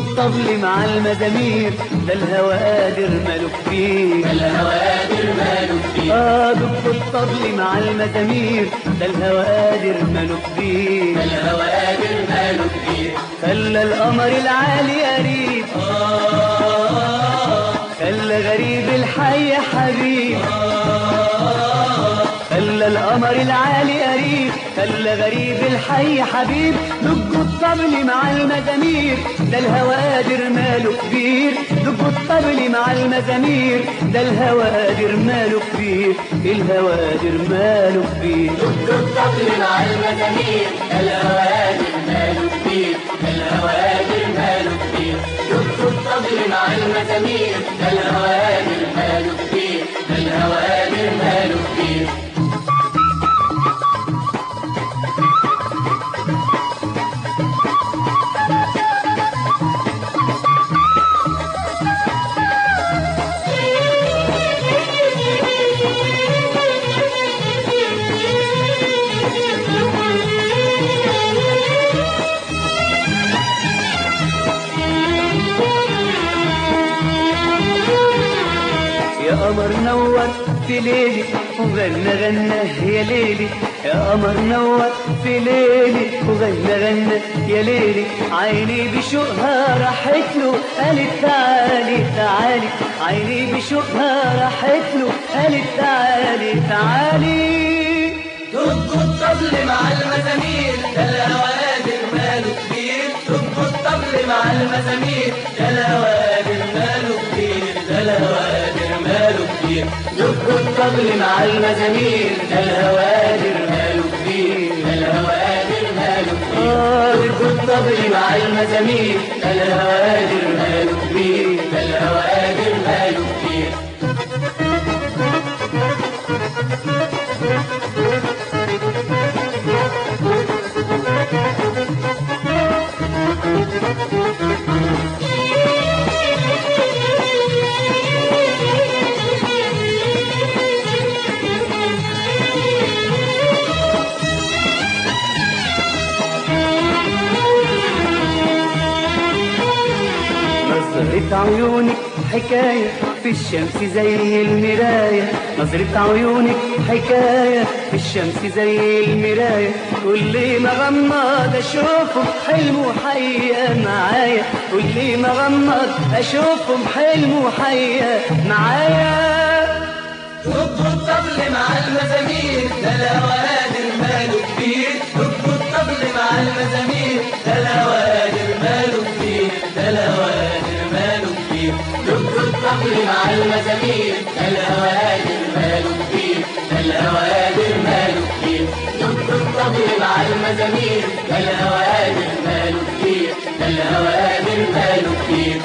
الطبل مع المزامير ده الهوادر ماله كبير الهوادر ماله كبير اه دق الطبل مع المزامير ده الهوادر ماله كبير الهوادر ماله كبير خلى القمر العالي قريب خلى غريب الحي حبيب خلى القمر العالي قريب خلى غريب الحي حبيب دق الطبل مع المزامير ده الهوادر ماله كبير دق الطبل مع المزامير ده الهوادر ماله كبير الهوادر ماله كبير دق الطبل مع المزامير الهوادر ماله كبير الهوادر ماله كبير دق الطبل مع المزامير الهوادر ماله كبير الهوادر ماله كبير يا قمر نور في ليلي وغنى غنى يا ليلي يا قمر نور في ليلي وغنى غنى يا ليلي عيني بشوقها راحت له قالت تعالي تعالي عيني بشوقها راحت له قالت تعالي تعالي دق الطبل مع المزامير ده الهوادر ماله كبير دق الطبل مع المزامير ده الهوادر ماله كبير ده الهوادر ماله كبير دق الطبل مع المزامير ده الهوادر ماله كبير ده الهوادر ماله كبير آه دق الطبل مع المزامير ده الهوادر ماله كبير ده الهوادر ماله كبير نظرة عيونك حكاية في الشمس زي المراية نظرة عيونك حكاية في الشمس زي المراية كل ما غمض أشوفهم حلم وحقيقة معايا كل ما غمض أشوفهم حلم وحقيقة معايا دق الطبل مع المزامير ده الهوادر ماله كبير دق الطبل مع المزامير ده الهوادر ماله كبير ده الهوادر ماله كبير دق الطبل مع المزامير ده الهوادر ماله كبير ده الهوادر ماله كبير دق الطبل مع المزامير ده الهوادر ماله كبير ده الهوادر ماله كبير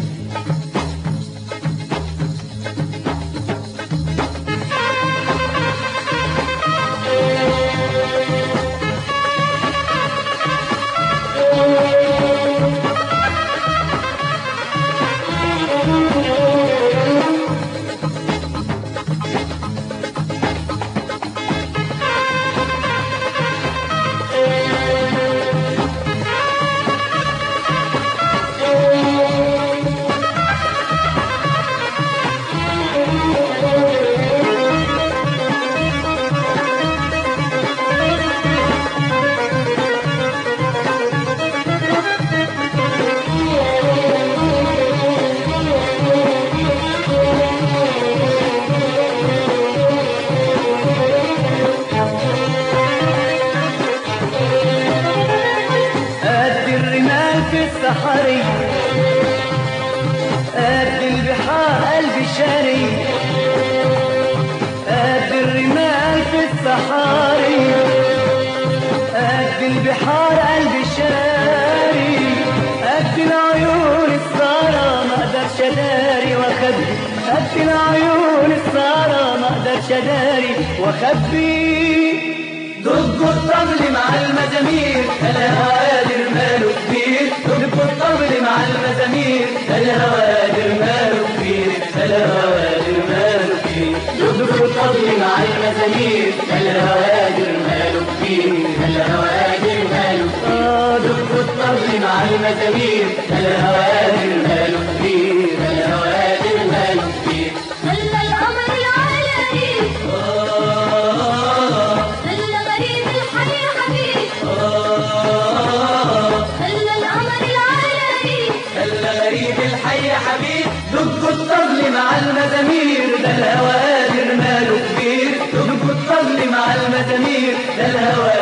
قد الرمال في الصحاري قد البحار قلبي شاري قد الرمال في الصحاري قد البحار قلبي شاري قد العيون السهرة ما اقدرش اداري واخبي قد العيون السهرة ما اقدرش اداري واخبي دق الطبل مع المزامير الهوادر ماله كبير دق الطبل مع المزامير الهوادر ماله كبير الهوادر ماله كبير دق الطبل مع المزامير الهوادر ماله كبير الهوادر ماله كبير آه دق الطبل مع المزامير ده الهوى قادر ماله كبير ده الهوى قادر ماله كبير خلى القمر العالمي خلى غريب الحي حبيب خلى القمر العالمي خلى غريب الحي حبيب دق الطبل مع المزامير ده الهوى قادر ماله كبير دق الطبل مع المزامير ده الهوى